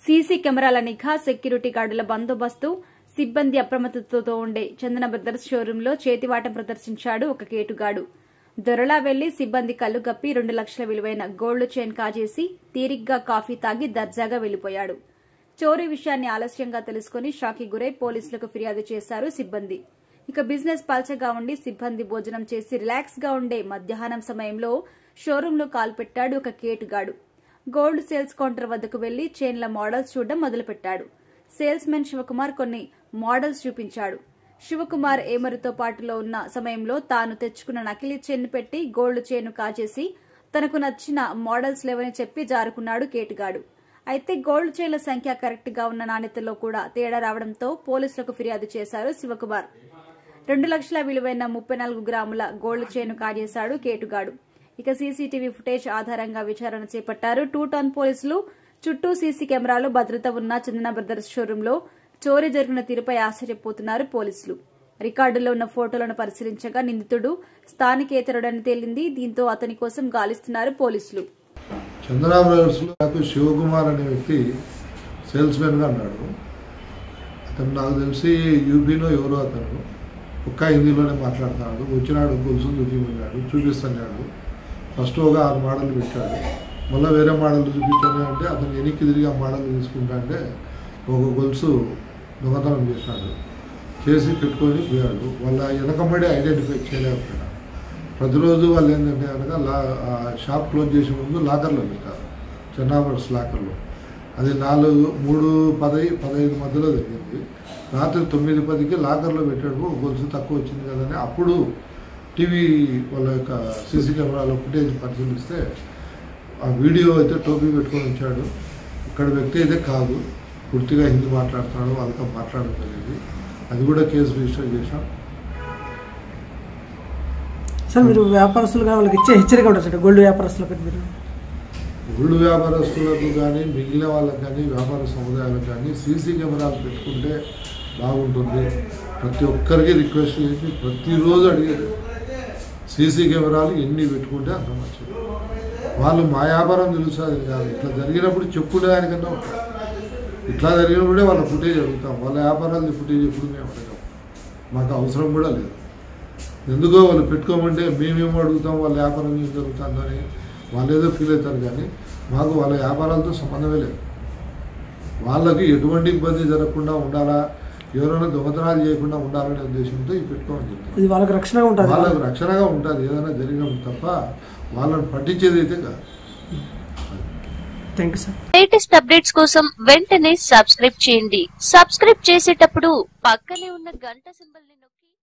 CC కెమెరాల నిఘా security గార్డుల బందోబస్తు సిబ్బంది అప్రమత్తతతో ఉండే చందన బ్రదర్స్ షోరూంలో చేతివాటం ప్రదర్శించాడు ఒక కేటుగాడు దొరలా వెళ్లి సిబ్బంది కళ్లు గప్పి రెండు లక్షల విలువైన గోల్డ్ చైన్ కాజేసి తీరిగ్గా కాఫీ తాగి దర్జాగా వెళ్లిపోయాడు చోరీ విషయాన్ని ఆలస్యంగా తెలుసుకుని షాకి గురై పోలీసులకు ఫిర్యాదు చేశారు సిబ్బంది ఇక బిజినెస్ పల్చగా ఉండి సిబ్బంది భోజనం చేసి రిలాక్స్ గా ఉండే మధ్యాహ్నం సమయంలో షోరూంలో కాల్పెట్టాడు ఒక కేటుగాడు గోల్డ్ సేల్స్ కౌంటర్ వద్దకు వెళ్లి చైన్ల మోడల్స్ చూడడం మొదలుపెట్టాడు సేల్స్ మెన్ శివకుమార్ కొన్ని మోడల్స్ చూపించాడు శివకుమార్ ఏమరుతో పాటులో ఉన్న సమయంలో తాను తెచ్చుకున్న నకిలీ చైన్ పెట్టి గోల్డ్ చైన్ కాజేసి తనకు నచ్చిన మోడల్స్ లేవని చెప్పి జారుకున్నాడు కేటుగాడు అయితే గోల్డ్ చైన్ల సంఖ్య కరెక్ట్ గా ఉన్న నాణ్యతలో కూడా తేడా రావడంతో పోలీసులకు ఫిర్యాదు చేశారు శివకుమార్ రెండు లక్షల విలువైన ముప్పై నాలుగు గ్రాముల గోల్డ్ చైన్ కాజేశాడు కేటుగాడు ఇక సీసీటీవీ ఫుటేజ్ ఆధారంగా విచారణ చేపట్టారు టూ టౌన్ పోలీసులు చుట్టూ సీసీ కెమెరాలు భద్రత ఉన్న చందన బ్రదర్స్ షోరూంలో చోరీ జరిగిన తీరుపై ఆశ్చర్యపోతున్నారు పోలీసులు రికార్డులో ఉన్న ఫోటోలను పరిశీలించగా నిందితుడు స్థానికేతరుడని తేలింది దీంతో అతని కోసం గాలిస్తున్నారు పోలీసులు చంద్రా బ్రదర్స్లో నాకు శివకుమార్ అనే వ్యక్తి సేల్స్ మ్యాన్గా ఉన్నాడు అతను నాకు తెలిసి యూపీలో ఎవరో అతను ఒక్క హిందీలోనే మాట్లాడుతున్నాడు వచ్చినాడు గొలుసు చూపించాడు చూపిస్తున్నాడు ఫస్ట్ ఒక ఆరు మోడల్ పెట్టాడు మళ్ళీ వేరే మోడల్ చూపించాను అంటే అతను వెనక్కి తిరిగి ఆ మోడల్ తీసుకుంటా అంటే ఒక గొలుసు దొంగతనం చేసినాడు చేసి పెట్టుకొని పోయాడు వాళ్ళ వెనకబడి ఐడెంటిఫై చేయలేకపోయినాడు ప్రతిరోజు వాళ్ళు ఏంటంటే కనుక లా ఆ షాప్ క్లోజ్ చేసే ముందు లాకర్లో పెట్టారు చెన్నాబర్స్ లాకర్లో అది నాలుగు మూడు పదై పదహైదు మధ్యలో జరిగింది రాత్రి తొమ్మిది పదికి లాకర్లో పెట్టాడు ఒక గొలుసు తక్కువ వచ్చింది కదని అప్పుడు టీవీ వాళ్ళ యొక్క సీసీ కెమెరాలో ఫుటేజ్ పరిశీలిస్తే ఆ వీడియో అయితే టోపీ పెట్టుకొని వచ్చాడు ఇక్కడ వ్యక్తి అయితే కాదు పూర్తిగా హిందీ మాట్లాడుతున్నాడు వాళ్ళతో మాట్లాడడం జరిగింది అది కూడా కేసు రిజిస్టర్ చేశాం సార్ మీరు వ్యాపారస్తులుగా వాళ్ళకి ఇచ్చే హెచ్చరిక ఉంటుంది సార్ గోల్డ్ వ్యాపారస్తులకు మీరు గుళ్ళు వ్యాపారస్తులకు కానీ మిగిలిన వాళ్ళకి కానీ వ్యాపార సముదాయాలకు కానీ సీసీ కెమెరాలు పెట్టుకుంటే బాగుంటుంది ప్రతి ఒక్కరికి రిక్వెస్ట్ చేసి ప్రతిరోజు అడిగేది సీసీ కెమెరాలు ఎన్ని పెట్టుకుంటే అంత మంచిది వాళ్ళు మా వ్యాపారం తెలుస్తుంది కాదు ఇట్లా జరిగినప్పుడు చెప్పుకునే దానికన్నా ఉంటుంది ఇట్లా జరిగినప్పుడే వాళ్ళ ఫుటేజ్ అడుగుతాం వాళ్ళ వ్యాపారాలు ఫుటేజ్ ఎప్పుడు మేము అడగాం మాకు అవసరం కూడా లేదు ఎందుకో వాళ్ళు పెట్టుకోమంటే మేమేమో అడుగుతాం వాళ్ళ వ్యాపారం ఏం జరుగుతుందని వాళ్ళు ఏదో ఫీల్ అవుతారు కానీ మాకు వాళ్ళ వ్యాపారాలతో సంబంధమే లేదు వాళ్ళకి ఎటువంటి ఇబ్బంది జరగకుండా ఉండాలా ఎవరైనా దొంగతనాలు చేయకుండా ఉండాలనే ఉద్దేశంతో ఈ పెట్టుకోమని చెప్తాం ఇది వాళ్ళకి రక్షణగా ఉంటుంది వాళ్ళకు రక్షణగా ఉంటుంది ఏదైనా జరిగినప్పుడు తప్ప వాళ్ళని పట్టించేది అయితే కాదు thank you sir latest updates కోసం వెంటనే సబ్స్క్రైబ్ చేయండి సబ్స్క్రైబ్ చేసేటప్పుడు పక్కనే ఉన్న గంట సింబల్ ని నొక్కి